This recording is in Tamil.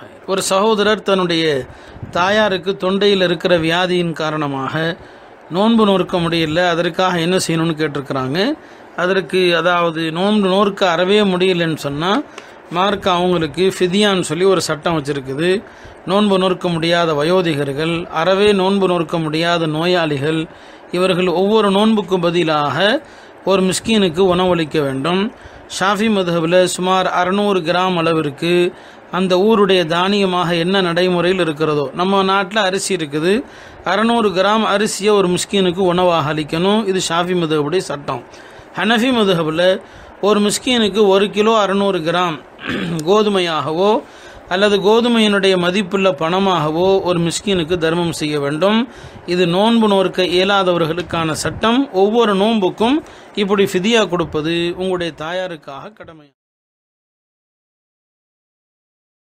ஒரு சகோதரர் தன்னுடைய தாயாருக்கு தொண்டையில் இருக்கிற வியாதியின் காரணமாக நோன்பு நோற்க முடியல அதற்காக என்ன செய்யணும்னு கேட்டிருக்கிறாங்க அதற்கு அதாவது நோன்பு நோற்க அறவே முடியலன்னு சொன்னால் மார்க் அவங்களுக்கு ஃபிதியான்னு சொல்லி ஒரு சட்டம் வச்சுருக்குது நோன்பு நோற்க முடியாத வயோதிகர்கள் அறவே நோன்பு நோற்க முடியாத நோயாளிகள் இவர்கள் ஒவ்வொரு நோன்புக்கும் பதிலாக ஒரு மிஸ்கீனுக்கு உணவளிக்க வேண்டும் ஷாஃபி மதுஹபில் சுமார் அறநூறு கிராம் அளவிற்கு அந்த ஊருடைய தானியமாக என்ன நடைமுறையில் இருக்கிறதோ நம்ம நாட்டில் அரிசி இருக்குது அறநூறு கிராம் அரிசியை ஒரு மிஸ்கீனுக்கு உணவாக அளிக்கணும் இது ஷாஃபி மதுஹபுடைய சட்டம் ஹனஃபி மதுஹபில் ஒரு மிஸ்கீனுக்கு ஒரு கிலோ அறநூறு கிராம் கோதுமையாகவோ அல்லது கோதுமையினுடைய மதிப்புள்ள பணமாகவோ ஒரு மிஸ்கீனுக்கு தர்மம் செய்ய வேண்டும் இது நோன்பு நோர்க்க இயலாதவர்களுக்கான சட்டம் ஒவ்வொரு நோன்புக்கும் இப்படி ஃபிதியா கொடுப்பது உங்களுடைய தாயாருக்காக கடமை